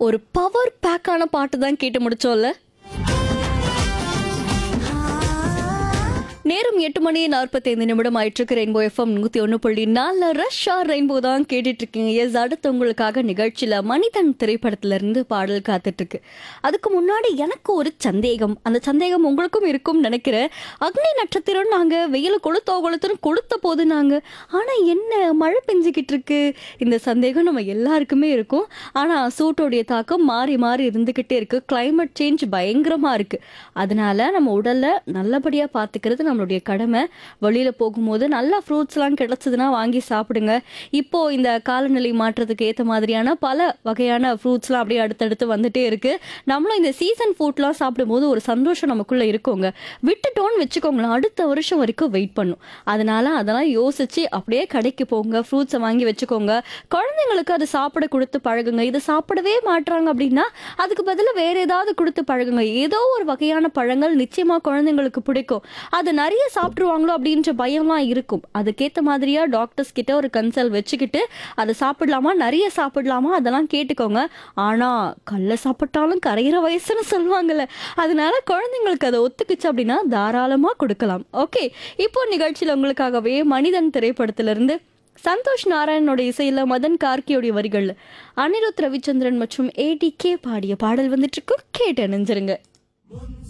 ஒரு பவர் பேக்கான பாட்டு தான் கேட்டு முடிச்சோம்ல நேரம் எட்டு மணி நாற்பத்தைந்து நிமிடம் ஆயிட்டிருக்கு ரெயின்போ எஃப்எம் நூத்தி ஒன்று புள்ளி நாலு ரஷ்ஷா ரெயின்போ தான் கேட்டுட்டு இருக்கீங்க எஸ் அடுத்து உங்களுக்காக நிகழ்ச்சியில மனிதன் திரைப்படத்துல இருந்து பாடல் காத்துட்டு இருக்கு அதுக்கு முன்னாடி எனக்கு ஒரு சந்தேகம் அந்த சந்தேகம் உங்களுக்கும் இருக்கும் நினைக்கிறேன் அக்னி நட்சத்திரம் நாங்க வெயில கொளுத்தோ கொளுத்துன்னு கொளுத்த போது நாங்க ஆனா என்ன மழை பெஞ்சுக்கிட்டு இருக்கு இந்த சந்தேகம் நம்ம எல்லாருக்குமே இருக்கும் ஆனா சூட்டோடைய தாக்கம் மாறி மாறி இருந்துகிட்டே இருக்கு climate சேஞ்ச் பயங்கரமா இருக்கு அதனால நம்ம உடல்ல நல்லபடியா பாத்துக்கிறது நம்மளுடைய கடமை வெளியில போகும்போது நல்லா ஃப்ரூட்ஸ்லாம் கிடைச்சதுன்னா வாங்கி சாப்பிடுங்க இப்போ இந்த காலநிலை மாற்றத்துக்கு ஏத்த மாதிரியான பல வகையான ஃப்ரூட்ஸ்லாம் அப்படியே அடுத்தடுத்து வந்துட்டே இருக்கு நம்மளும் இந்த சீசன் ஃபுட்லாம் சாப்பிடும்போது ஒரு சந்தோஷம் நமக்குள்ள இருக்குங்க விட்டுட்டோன்னு வச்சுக்கோங்களேன் அடுத்த வருஷம் வரைக்கும் வெயிட் பண்ணும் அதனால அதெல்லாம் யோசிச்சு அப்படியே கடைக்கு போங்க ஃப்ரூட்ஸை வாங்கி வச்சுக்கோங்க குழந்தைங்களுக்கு அது சாப்பிட கொடுத்து பழகுங்க இதை சாப்பிடவே மாட்றாங்க அப்படின்னா அதுக்கு பதிலாக வேற ஏதாவது கொடுத்து பழகுங்க ஏதோ ஒரு வகையான பழங்கள் நிச்சயமா குழந்தைங்களுக்கு பிடிக்கும் அது நிறைய சாப்பிட்ருவாங்களோ அப்படின்ற பயம்லாம் இருக்கும் அதுக்கேற்ற மாதிரியா டாக்டர்ஸ் கிட்ட ஒரு கன்சல்ட் வச்சுக்கிட்டு அதை சாப்பிடலாமா நிறைய சாப்பிடலாமா அதெல்லாம் கேட்டுக்கோங்க ஆனா கல்ல சாப்பிட்டாலும் கரையிற வயசுன்னு சொல்லுவாங்கல்ல அதனால குழந்தைங்களுக்கு அதை ஒத்துக்குச்சு அப்படின்னா தாராளமா கொடுக்கலாம் ஓகே இப்போ நிகழ்ச்சியில் உங்களுக்காகவே மனிதன் திரைப்படத்திலிருந்து சந்தோஷ் நாராயணனோட இசையில மதன் கார்கியோடைய வரிகள்ல அனிருத் ரவிச்சந்திரன் மற்றும் ஏடி கே பாடிய பாடல் வந்துட்டு இருக்கு கேட்டு அணிஞ்சிருங்க